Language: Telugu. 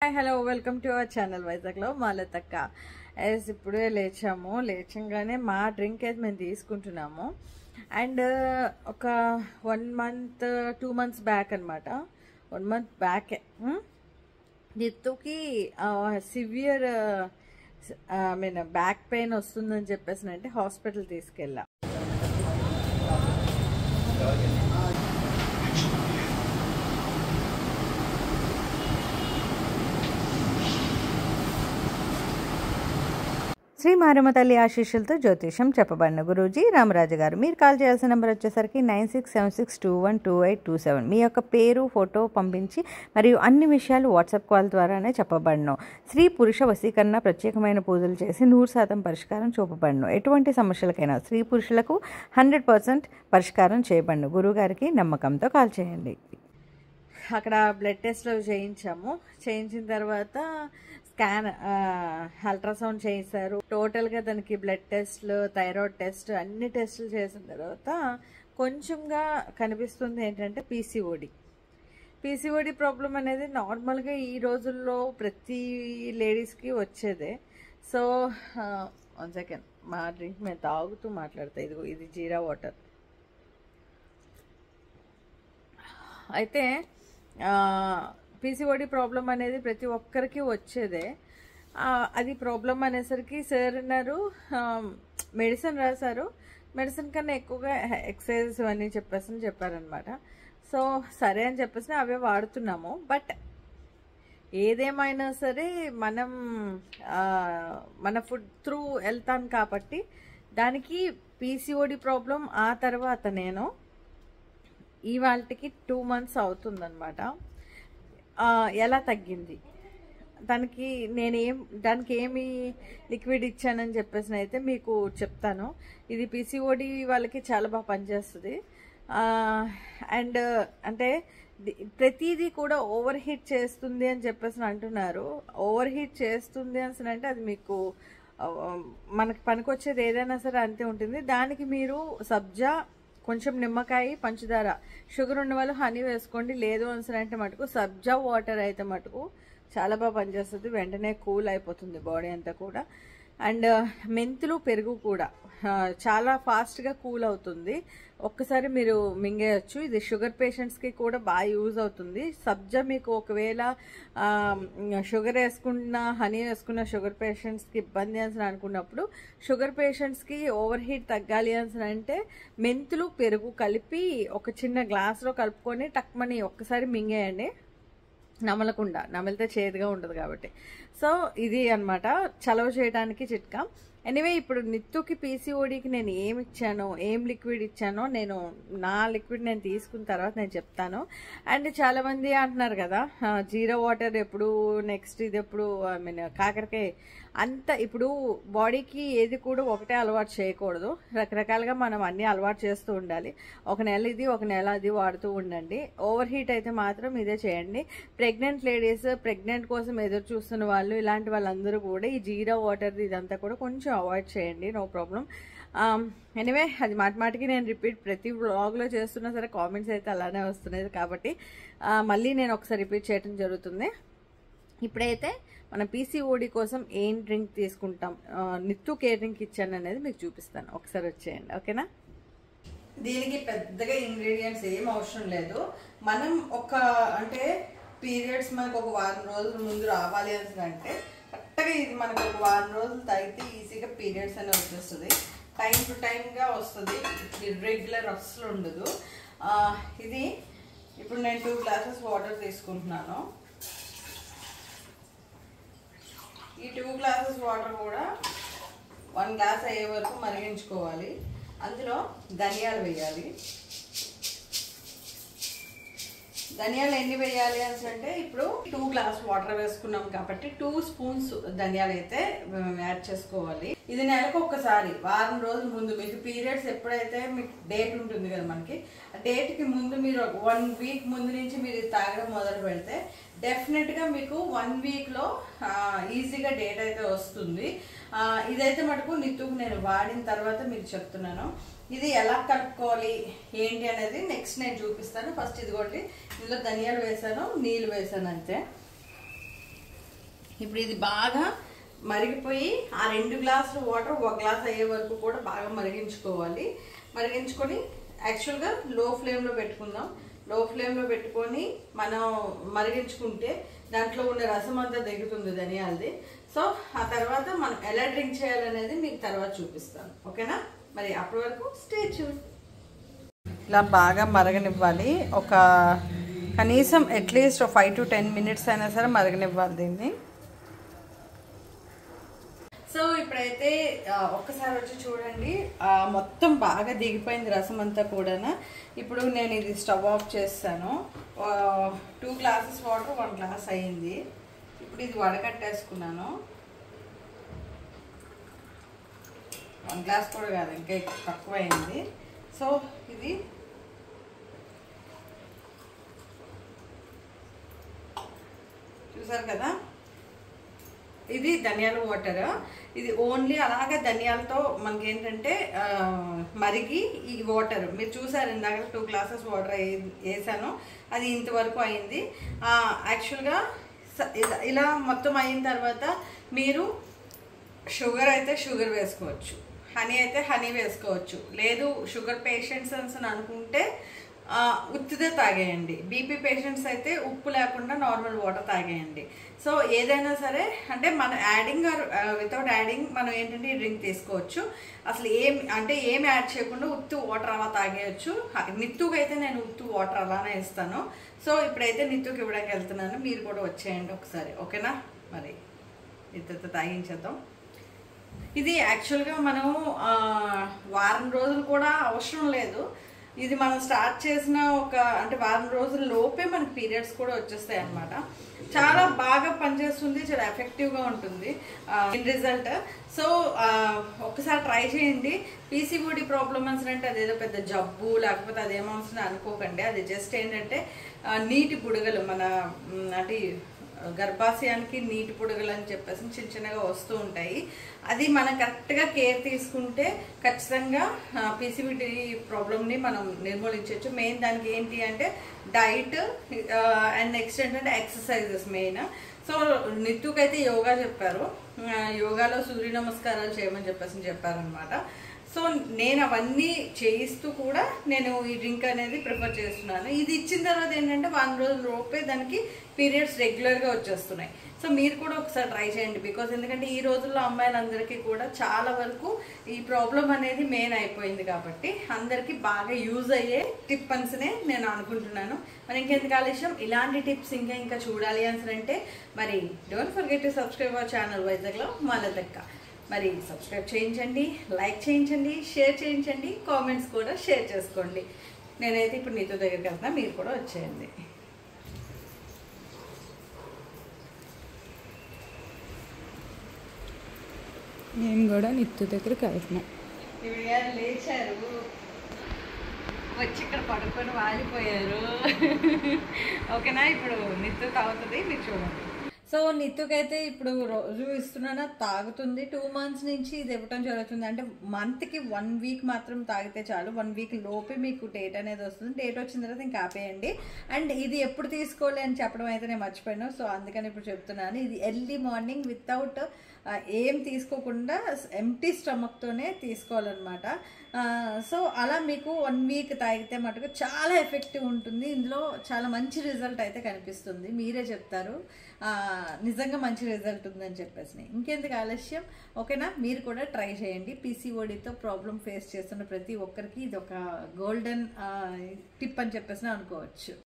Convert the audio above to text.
hi hello welcome to our channel వైజాగ్లో మాలతక్క ఎస్ ఇప్పుడే లేచాము లేచంగానే మా డ్రింక్ అయితే మేము తీసుకుంటున్నాము అండ్ ఒక one month two months back అనమాట వన్ మంత్ బ్యాకే నిత్తుకి severe I mean back pain వస్తుందని చెప్పేసి అంటే హాస్పిటల్ తీసుకెళ్ళా శ్రీ మారమ్మ తల్లి ఆశీస్సులతో జ్యోతిషం చెప్పబడిన గురూజీ రామరాజు గారు మీరు కాల్ చేయాల్సిన నెంబర్ వచ్చేసరికి nine six seven six two one two eight two seven మీ యొక్క పేరు ఫోటో పంపించి మరియు అన్ని విషయాలు వాట్సాప్ కాల్ ద్వారానే చెప్పబడను స్త్రీ పురుష వశీకరణ ప్రత్యేకమైన పూజలు చేసి నూరు శాతం పరిష్కారం చూపబడను ఎటువంటి సమస్యలకైనా స్త్రీ పురుషులకు హండ్రెడ్ పర్సెంట్ పరిష్కారం చేయబడను గురువుగారికి నమ్మకంతో కాల్ చేయండి అక్కడ బ్లడ్ టెస్ట్లు చేయించాము చేయించిన తర్వాత స్కాన్ అల్ట్రాసౌండ్ చేయించారు టోటల్గా దానికి బ్లడ్ టెస్ట్లు థైరాయిడ్ టెస్ట్ అన్ని టెస్టులు చేసిన తర్వాత కొంచెంగా కనిపిస్తుంది ఏంటంటే పీసీఓడి పీసీఓడి ప్రాబ్లం అనేది నార్మల్గా ఈ రోజుల్లో ప్రతి లేడీస్కి వచ్చేదే సో వన్ సెకండ్ మా డ్రింక్ మేము తాగుతూ మాట్లాడతా ఇది ఇది జీరా వాటర్ అయితే పీసీఓడి ప్రాబ్లం అనేది ప్రతి ఒక్కరికి వచ్చేదే అది ప్రాబ్లం అనేసరికి సార్ అన్నారు మెడిసిన్ రాశారు మెడిసిన్ కన్నా ఎక్కువగా ఎక్సర్సైజెస్ ఇవన్నీ చెప్పేసి చెప్పారనమాట సో సరే అని చెప్పేసి అవే వాడుతున్నాము బట్ ఏదేమైనా సరే మనం మన ఫుడ్ త్రూ వెళ్తాను కాబట్టి దానికి పీసీఓడి ప్రాబ్లం ఆ తర్వాత నేను ఇవాళకి టూ మంత్స్ అవుతుందన్నమాట ఎలా తగ్గింది దానికి నేనేం దానికి ఏమి లిక్విడ్ ఇచ్చానని చెప్పేసి అయితే మీకు చెప్తాను ఇది పీసీఓడి వాళ్ళకి చాలా బాగా పనిచేస్తుంది అండ్ అంటే ప్రతిదీ కూడా ఓవర్ హీట్ చేస్తుంది అని చెప్పేసి అంటున్నారు ఓవర్ హీట్ చేస్తుంది అని అంటే అది మీకు మనకి పనికొచ్చేది ఏదైనా సరే అంతే ఉంటుంది దానికి మీరు సబ్జా కొంచెం నిమ్మకాయ పంచదార షుగర్ ఉన్న వాళ్ళు హనీ వేసుకోండి లేదు అని అంటే మటుకు సబ్జా వాటర్ అయితే మటుకు చాలా బాగా పనిచేస్తుంది వెంటనే కూల్ అయిపోతుంది బాడీ అంతా కూడా అండ్ మెంతులు పెరుగు కూడా చాలా ఫాస్ట్గా కూల్ అవుతుంది ఒక్కసారి మీరు మింగేయచ్చు ఇది షుగర్ పేషెంట్స్కి కూడా బాగా యూజ్ అవుతుంది సబ్జా మీకు ఒకవేళ షుగర్ వేసుకున్న హనీ వేసుకున్న షుగర్ పేషెంట్స్కి ఇబ్బంది అని అనుకున్నప్పుడు షుగర్ పేషెంట్స్కి ఓవర్ హీట్ తగ్గాలి అని అంటే మెంతులు పెరుగు కలిపి ఒక చిన్న గ్లాస్లో కలుపుకొని టక్మని ఒక్కసారి మింగేయండి నమలకుండా నమిలితే చేదుగా ఉంటుంది కాబట్టి సో ఇది అనమాట చలవ చేయడానికి చిట్కా ఎనీవే ఇప్పుడు నిత్తుకి పీసీఓడికి నేను ఏమి ఇచ్చానో ఏం లిక్విడ్ ఇచ్చానో నేను నా లిక్విడ్ నేను తీసుకున్న తర్వాత నేను చెప్తాను అండ్ చాలామంది అంటున్నారు కదా జీరో వాటర్ ఎప్పుడు నెక్స్ట్ ఇది ఎప్పుడు ఐ మీన్ కాకరకాయ అంత ఇప్పుడు బాడీకి ఏది కూడా ఒకటే అలవాటు చేయకూడదు రకరకాలుగా మనం అన్ని అలవాటు చేస్తూ ఉండాలి ఒక నెల ఇది ఒక నెల అది వాడుతూ ఉండండి ఓవర్ హీట్ అయితే మాత్రం ఇదే చేయండి ప్రెగ్నెంట్ లేడీస్ ప్రెగ్నెంట్ కోసం ఎదురు చూస్తున్న వాళ్ళు ఇలాంటి వాళ్ళందరూ కూడా ఈ జీరా వాటర్ ఇదంతా కూడా కొంచెం అవాయిడ్ చేయండి నో ప్రాబ్లం ఎనివే అది మాటిమాటికి నేను రిపీట్ ప్రతి వ్లాగ్లో చేస్తున్నా సరే కామెంట్స్ అయితే అలానే వస్తున్నాయి కాబట్టి మళ్ళీ నేను ఒకసారి రిపీట్ చేయడం జరుగుతుంది ఇప్పుడైతే మన పీసీఓడి కోసం ఏం డ్రింక్ తీసుకుంటాం నిత్తు కే డ్రింక్ ఇచ్చాను అనేది మీకు చూపిస్తాను ఒకసారి వచ్చేయండి ఓకేనా దీనికి పెద్దగా ఇంగ్రీడియంట్స్ ఏం అవసరం లేదు మనం ఒక అంటే పీరియడ్స్ మనకు ఒక వారం రోజుల ముందు రావాలి అని అంటే కరెక్ట్గా ఇది మనకు ఒక వారం రోజులు తాగితే ఈజీగా పీరియడ్స్ అనేది వచ్చేస్తుంది టైం టు టైంగా వస్తుంది రెగ్యులర్ అస్సలు ఉండదు ఇది ఇప్పుడు నేను టూ గ్లాసెస్ వాటర్ తీసుకుంటున్నాను ఈ టూ గ్లాసెస్ వాటర్ కూడా వన్ గ్లాస్ అయ్యే వరకు మరిగించుకోవాలి అందులో ధనియాలు వేయాలి ధనియాలు ఎన్ని వేయాలి అని అంటే ఇప్పుడు టూ గ్లాస్ వాటర్ వేసుకున్నాం కాబట్టి టూ స్పూన్స్ ధనియాలు అయితే యాడ్ చేసుకోవాలి ఇది నెలకు ఒక్కసారి వారం రోజుల ముందు మీకు పీరియడ్స్ ఎప్పుడైతే మీకు డేట్ ఉంటుంది కదా మనకి ఆ డేట్కి ముందు మీరు వన్ వీక్ ముందు నుంచి మీరు తాగడం మొదలు పెడితే డెఫినెట్గా మీకు వన్ వీక్లో ఈజీగా డేట్ అయితే వస్తుంది ఇదైతే మటుకు నిత్తుకు నేను వాడిన తర్వాత మీకు చెప్తున్నాను ఇది ఎలా కలుపుకోవాలి ఏంటి అనేది నెక్స్ట్ నేను చూపిస్తాను ఫస్ట్ ఇదిగోటి ఇందులో ధనియాలు వేసాను నీళ్ళు వేసాను అంతే ఇప్పుడు ఇది బాగా మరిగిపోయి ఆ రెండు గ్లాసులు వాటర్ ఒక గ్లాస్ అయ్యే వరకు కూడా బాగా మరిగించుకోవాలి మరిగించుకొని యాక్చువల్గా లో ఫ్లేమ్లో పెట్టుకుందాం లో ఫ్లేమ్లో పెట్టుకొని మనం మరిగించుకుంటే దాంట్లో ఉన్న రసం అంతా దిగుతుంది ధనియాలది సో ఆ తర్వాత మనం ఎలా డ్రింక్ చేయాలనేది మీకు తర్వాత చూపిస్తాను ఓకేనా మరి అప్పటి వరకు స్టే చూడ్ ఇలా బాగా మరగనివ్వాలి ఒక కనీసం at least five to ten minutes అయినా సరే మరగనివ్వాలి దీన్ని సో ఇప్పుడైతే ఆ, ఒక్కసారి వచ్చి చూడండి ఆ, మొత్తం బాగా దిగిపోయింది రసం అంతా కూడా ఇప్పుడు నేను ఇది స్టవ్ ఆఫ్ చేస్తాను two glasses water one glass అయింది ఇప్పుడు ఇది వడకట్టేసుకున్నాను వన్ గ్లాస్ కూడా కాదు ఇంకా ఎక్కువ- తక్కువ అయింది సో ఇది చూసారు కదా ఇది ధనియాల వాటర్ ఇది ఓన్లీ అలాగే ధనియాలతో మనకి ఏంటంటే ఆ, మరిగి ఈ వాటర్ మీరు చూసారు ఇందాక టూ గ్లాసెస్ వాటర్ వేసాను అది ఇంతవరకు అయింది యాక్చువల్గా ఇలా మొత్తం అయిన తర్వాత మీరు షుగర్ అయితే షుగర్ వేసుకోవచ్చు హనీ అయితే హనీ వేసుకోవచ్చు లేదు షుగర్ పేషెంట్స్ అని అనుకుంటే ఆ, ఉత్తిదే తాగేయండి బీపీ పేషెంట్స్ అయితే ఉప్పు లేకుండా నార్మల్ వాటర్ తాగేయండి సో ఏదైనా సరే అంటే మన యాడింగ్ ఆర్ వితౌట్ యాడింగ్ మనం ఏంటంటే ఈ డ్రింక్ తీసుకోవచ్చు అసలు ఏం అంటే ఏం యాడ్ చేయకుండా ఉత్తు వాటర్ అలా తాగేయచ్చు నిత్తుకు అయితే నేను ఉత్తు వాటర్ అలానే ఇస్తాను సో ఇప్పుడైతే నిత్తుకు ఇవ్వడానికి వెళ్తున్నాను మీరు కూడా వచ్చేయండి ఒకసారి ఓకేనా మరి నిత్యతో తాగించేద్దాం ఇది యాక్చువల్గా మనం ఆ, వారం రోజులు కూడా అవసరం లేదు ఇది మనం స్టార్ట్ చేసిన ఒక అంటే వారం రోజుల లోపే మనకి పీరియడ్స్ కూడా వచ్చేస్తాయి అన్నమాట చాలా బాగా పనిచేస్తుంది చాలా ఎఫెక్టివ్గా ఉంటుంది ఇన్ రిజల్ట్ సో ఒకసారి ట్రై చేయండి పీసీబోడి ప్రాబ్లమ్స్ అంటే అదేదో పెద్ద జబ్బు లేకపోతే అదేమవుతుంది అనుకోకండి అది జస్ట్ ఏంటంటే ఆ, నీటి బుడగలు మన మ్, అంటే గర్భాశయానికి నీటి పొడుగులు అని చెప్పేసి చిన్న చిన్నగా వస్తూ ఉంటాయి అది మనం కరెక్ట్గా కేర్ తీసుకుంటే ఖచ్చితంగా పీసీబీటీ ప్రాబ్లమ్ని మనం నిర్మూలించవచ్చు మెయిన్ దానికి ఏంటి అంటే డైట్ అండ్ నెక్స్ట్ ఏంటంటే ఎక్సర్సైజెస్ మెయిన్ సో నిత్తుకైతే యోగా చెప్పారు ఆ, యోగాలో సూర్య నమస్కారాలు చేయమని చెప్పేసి చెప్పారనమాట సో నేను అవన్నీ చేయిస్తూ కూడా నేను ఈ డ్రింక్ అనేది ప్రిఫర్ చేస్తున్నాను ఇది ఇచ్చిన తర్వాత ఏంటంటే వన్ రోజు లోపే దానికి పీరియడ్స్ రెగ్యులర్గా వచ్చేస్తున్నాయి సో మీరు కూడా ఒకసారి ట్రై చేయండి బికాజ్ ఎందుకంటే ఈ రోజుల్లో అమ్మాయిలందరికీ కూడా చాలా వరకు ఈ ప్రాబ్లం అనేది మెయిన్ అయిపోయింది కాబట్టి అందరికీ బాగా యూజ్ అయ్యే టిప్ అన్స్నే నేను అనుకుంటున్నాను మరి ఇంకెందుకు ఆలస్యం ఇలాంటి టిప్స్ ఇంకా ఇంకా చూడాలి అని అంటే మరి don't forget to subscribe our channel వైజాగ్లో మాలదక్క మరి సబ్స్క్రైబ్ చేయించండి లైక్ చేయించండి షేర్ చేయించండి కామెంట్స్ కూడా షేర్ చేసుకోండి నేనైతే ఇప్పుడు నీతో దగ్గరికి వెళ్తున్నా మీరు కూడా వచ్చేయండి నేను కూడా నిత్తు దగ్గరికి వెళ్తున్నాం ఇవి గారు లేచారు వచ్చి ఇక్కడ పడుకొని వాలిపోయారు ఓకేనా ఇప్పుడు నిత్తు తాగుతుంది మీరు చూడండి సో నిత్తుకైతే ఇప్పుడు రోజు ఇస్తున్నానా తాగుతుంది టూ మంత్స్ నుంచి ఇది ఇవ్వటం జరుగుతుంది అంటే మంత్కి వన్ వీక్ మాత్రం తాగితే చాలు వన్ వీక్ లోపే మీకు డేట్ అనేది వస్తుంది డేట్ వచ్చిన తర్వాత ఇంకా ఆపేయండి అండ్ ఇది ఎప్పుడు తీసుకోవాలి అని చెప్పడం అయితే నేను మర్చిపోయాను సో అందుకని ఇప్పుడు చెప్తున్నాను ఇది ఎర్లీ మార్నింగ్ వితౌట్ ఏం తీసుకోకుండా ఎంటీ స్టమక్తోనే తీసుకోవాలన్నమాట ఆ, సో అలా మీకు వన్ వీక్ తాగితే మటుకు చాలా ఎఫెక్టివ్ ఉంటుంది ఇందులో చాలా మంచి రిజల్ట్ అయితే కనిపిస్తుంది మీరే చెప్తారు ఆ, నిజంగా మంచి రిజల్ట్ ఉందని చెప్పేసి ఇంకెందుకు ఆలస్యం ఓకేనా మీరు కూడా ట్రై చేయండి పీసీఓడితో ప్రాబ్లం ఫేస్ చేస్తున్న ప్రతి ఒక్కరికి ఇది ఒక గోల్డెన్ టిప్ అని చెప్పేసి అనుకోవచ్చు